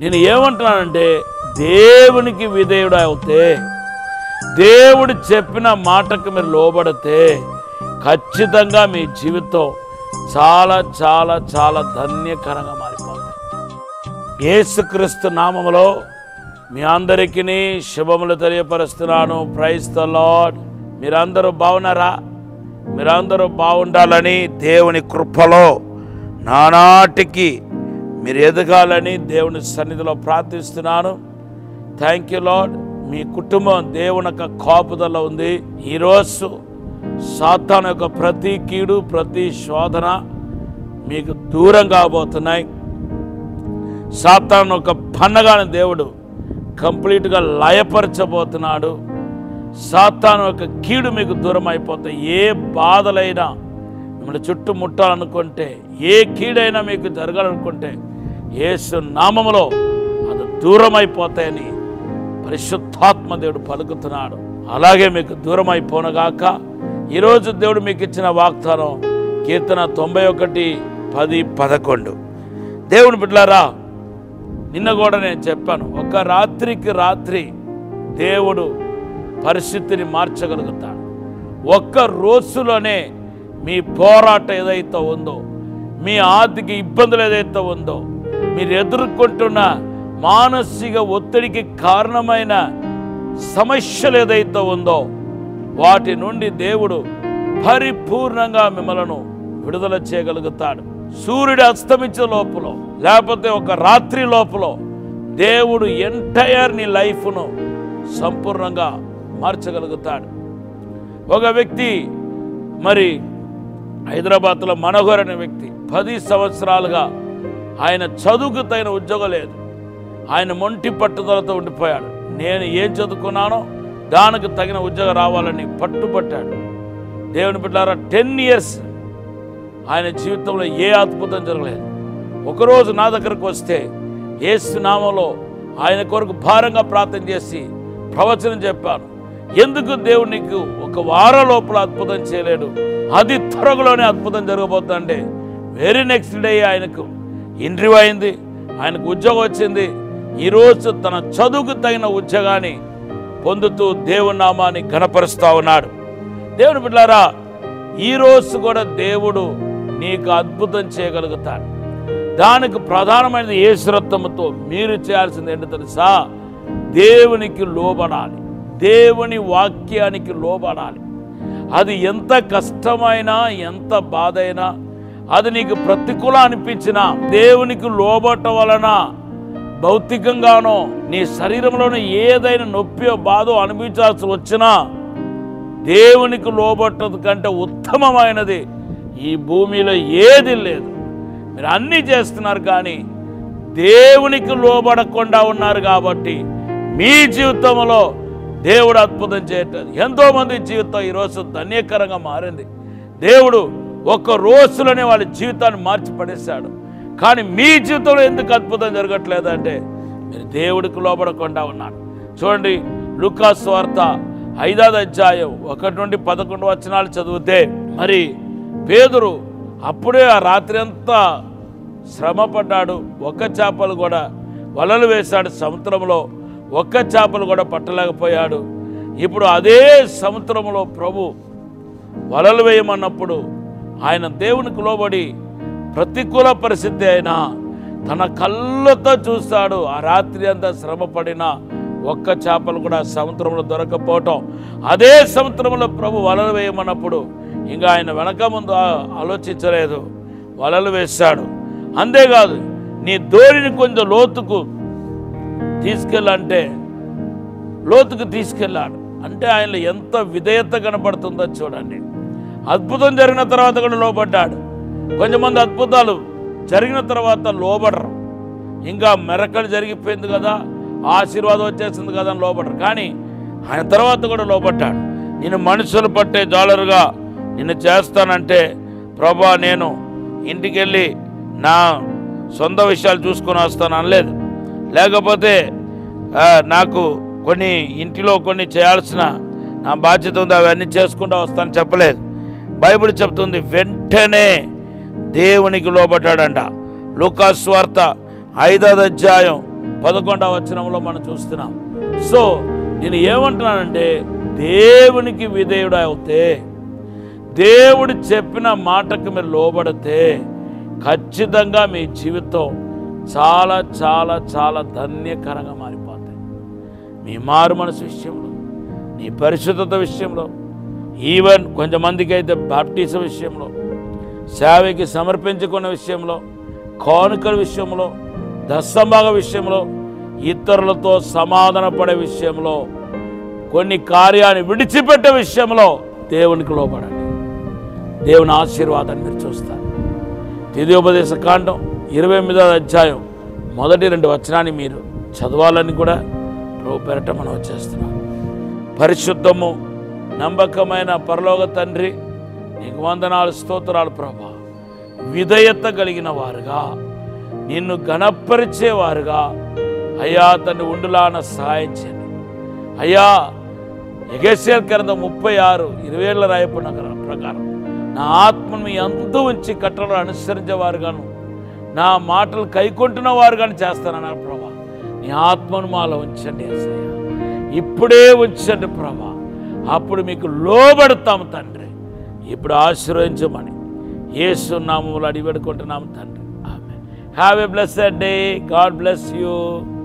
నేను ఏమంటున్నానంటే దేవునికి విధేయుడు అవుతే దేవుడు చెప్పిన మాటకు మీరు లోబడితే ఖచ్చితంగా మీ జీవితం చాలా చాలా చాలా ధన్యకరంగా మారిపోతుంది యేసుక్రీస్తు నామములో మీ అందరికీ శుభములు తెలియపరుస్తున్నాను ప్రైజ్ ద లాడ్ మీరందరూ బాగున్నారా మీరందరూ బాగుండాలని దేవుని కృపలో నానాటికి మీరు ఎదగాలని దేవుని సన్నిధిలో ప్రార్థిస్తున్నాను థ్యాంక్ యూ లాడ్ మీ కుటుంబం దేవుని యొక్క కాపుదల ఉంది ఈరోజు సాతాను యొక్క ప్రతి కీడు ప్రతి శోధన మీకు దూరం కాబోతున్నాయి సాతాను ఒక పన్నగాని దేవుడు కంప్లీట్గా లయపరచబోతున్నాడు సాతాను ఒక కీడు మీకు దూరం అయిపోతే ఏ బాధలైనా మిమ్మల్ని చుట్టుముట్టాలనుకుంటే ఏ కీడైనా మీకు జరగాలనుకుంటే యేసు నామములో అది దూరం అయిపోతాయని పరిశుద్ధాత్మ దేవుడు పలుకుతున్నాడు అలాగే మీకు దూరం అయిపోనగాక ఈరోజు దేవుడు మీకు ఇచ్చిన వాగ్దానం కీర్తన తొంభై ఒకటి పది పదకొండు దేవుని బిడ్డలారా నిన్న కూడా నేను చెప్పాను ఒక రాత్రికి రాత్రి దేవుడు పరిస్థితిని మార్చగలుగుతాడు ఒక్క రోజులోనే మీ పోరాటం ఏదైతే ఉందో మీ ఆర్థిక ఇబ్బందులు ఏదైతే ఉందో మీరు ఎదుర్కొంటున్న మానసిక ఒత్తిడికి కారణమైన సమస్యలు ఏదైతే ఉందో వాటి నుండి దేవుడు పరిపూర్ణంగా మిమ్మలను విడుదల చేయగలుగుతాడు సూర్యుడు అస్తమించే లోపల లేకపోతే ఒక రాత్రి లోపల దేవుడు ఎంటైర్ నీ లైఫ్ను సంపూర్ణంగా మార్చగలుగుతాడు ఒక వ్యక్తి మరి హైదరాబాద్లో మనోహర్ అనే వ్యక్తి పది సంవత్సరాలుగా ఆయన చదువుకు తగిన ఉద్యోగం లేదు ఆయన మొంటి పట్టుదలతో ఉండిపోయాడు నేను ఏం చదువుకున్నానో దానికి తగిన ఉద్యోగం రావాలని పట్టుపట్టాడు దేవుని బిడ్డారా టెన్ ఇయర్స్ ఆయన జీవితంలో ఏ అద్భుతం జరగలేదు ఒకరోజు నా దగ్గరకు వస్తే ఏసు నామంలో ఆయన కొరకు భారంగా ప్రార్థన చేసి ప్రవచనం చెప్పాను ఎందుకు దేవుడు నీకు ఒక వారం లోపల అద్భుతం చేయలేడు అది త్వరలోనే అద్భుతం జరగబోతుందంటే వెరీ నెక్స్ట్ డే ఆయనకు ఇంటర్వ్యూ అయింది ఆయనకు ఉద్యోగం వచ్చింది ఈరోజు తన చదువుకు తగిన ఉద్యోగాన్ని పొందుతూ దేవుని నామాన్ని ఘనపరుస్తూ ఉన్నాడు దేవుని బిడ్డారా ఈరోజు కూడా దేవుడు నీకు అద్భుతం చేయగలుగుతాడు దానికి ప్రధానమైనది ఏ శ్రద్ధముతో మీరు చేయాల్సింది ఏంటో తెలుసా దేవునికి లోబడాలి దేవుని వాక్యానికి లోబడాలి అది ఎంత కష్టమైనా ఎంత బాధ అయినా అది నీకు ప్రతికూల అనిపించినా దేవునికి లోబట్టం వలన భౌతికంగానో నీ శరీరంలోనే ఏదైనా నొప్పి బాధో అనిపించాల్సి వచ్చినా దేవునికి లోబట్టదు కంటే ఉత్తమమైనది ఈ భూమిలో ఏది లేదు మీరు అన్నీ చేస్తున్నారు కానీ దేవునికి లోబడకుండా ఉన్నారు కాబట్టి మీ జీవితంలో దేవుడు అద్భుతం చేయట్లేదు ఎంతోమంది జీవితం ఈరోజు ధన్యకరంగా మారింది దేవుడు ఒక్క రోజులోనే వాళ్ళ జీవితాన్ని మార్చి పడేశాడు కానీ మీ జీవితంలో ఎందుకు అద్భుతం జరగట్లేదంటే మీరు దేవుడికి లోబడకుండా ఉన్నారు చూడండి లుకాస్ వార్త ఐదాவது అధ్యాయం ఒకటి నుండి పదకొండు వచనాలు చదివితే మరి పేదరు అప్పుడే ఆ రాత్రి అంతా శ్రమ పడ్డాడు ఒక్క చేపలు కూడా వలలు వేశాడు సముద్రంలో ఒక్క చేపలు కూడా పట్టలేకపోయాడు ఇప్పుడు అదే సముద్రంలో ప్రభు వలలు వేయమన్నప్పుడు ఆయన దేవునికి లోబడి ప్రతికూల పరిస్థితి అయినా తన కళ్ళతో చూస్తాడు ఆ రాత్రి అంతా శ్రమ పడిన ఒక్క చేపలు కూడా సముద్రంలో దొరకపోవటం అదే సముద్రంలో ప్రభు వలలు వేయమన్నప్పుడు ఇంకా ఆయన వెనక ముందు ఆ- ఆలోచించలేదు వలలు వేశాడు అంతేకాదు నీ దోరిని కొంచెం లోతుకు తీసుకెళ్ళంటే లోతుకు తీసుకెళ్ళాడు అంటే ఆయనలో ఎంత విధేయత కనపడుతుందో చూడండి అద్భుతం జరిగిన తర్వాత కూడా లోబడ్డాడు కొంతమంది అద్భుతాలు జరిగిన తర్వాత లోబడరు ఇంకా మెరకలు జరిగిపోయింది కదా ఆశీర్వాదం వచ్చేసింది కదా అని లోబడరు కానీ ఆయన తర్వాత కూడా లోబడ్డాడు నేను మనుషులు పట్టే జాలరుగా నిన్ను చేస్తానంటే ప్రభా నేను ఇంటికి వెళ్ళి నా సొంత విషయాలు చూసుకొని వస్తాను అనలేదు లేకపోతే ఆ, నాకు కొన్ని ఇంటిలో కొన్ని చేయాల్సిన నా బాధ్యత ఉంది అవన్నీ చేసుకుంటూ వస్తాను చెప్పలేదు బైబిల్ చెప్తుంది వెంటనే దేవునికి లోబడ్డాడంట లూకాస్ వార్త ఐదవ అధ్యాయం పదకొండవ వచనంలో మనం చూస్తున్నాం సో నేను ఏమంటున్నానంటే దేవునికి విధేయుడు అవుతే దేవుడు చెప్పిన మాటకు మీరు లోబడితే ఖచ్చితంగా మీ జీవితం చాలా చాలా చాలా ధన్యకరంగా మారిపోతాయి మీ మారు మనసు విషయంలో నీ పరిశుద్ధత విషయంలో ఈవెన్ కొంతమందికి అయితే బాప్టిజం విషయంలో సేవకి సమర్పించుకున్న విషయంలో కానుకల విషయంలో దశంభాగ విషయంలో ఇతరులతో సమాధాన పడే విషయంలో కొన్ని కార్యాన్ని విడిచిపెట్టే విషయంలో దేవునికి లోపడండి దేవుని ఆశీర్వాదాన్ని మీరు చూస్తారు తిథియోపదేశ కాండం ఇరవై ఎనిమిదవ అధ్యాయం మొదటి రెండు వచనాన్ని మీరు చదవాలని కూడా ప్రభు పెరట మనం వచ్చేస్తున్నాం పరిశుద్ధము నమ్మకమైన పరలోక తండ్రి నీకు వందనాలు స్తోత్రాలు ప్రభా విధేయత కలిగిన వారుగా నిన్ను గణపరిచేవారుగా అయ్యా తండ్రి ఉండులాన సహాయం చేయండి అయ్యా ఎగేసియల్ కింద ముప్పై ఆరు ఇరవై ఏళ్ళ రాయపడిన ప్రకారం నా ఆత్మను మీ అంతు ఉంచి కట్టలు అనుసరించేవారుగాను నా మాటలు కైకొంటున్న వారుగాను చేస్తానన్నారు ప్రభా నీ ఆత్మను మాలో ఉంచండి యేసయ్య ఇప్పుడే ఉంచండి ప్రభా అప్పుడు మీకు లోబడతాము తండ్రి ఇప్పుడు ఆశీర్వదించమని యేసు నామములు అడిగి పెడుకుంటున్నాము తండ్రి ఆమె have a blessed day God bless you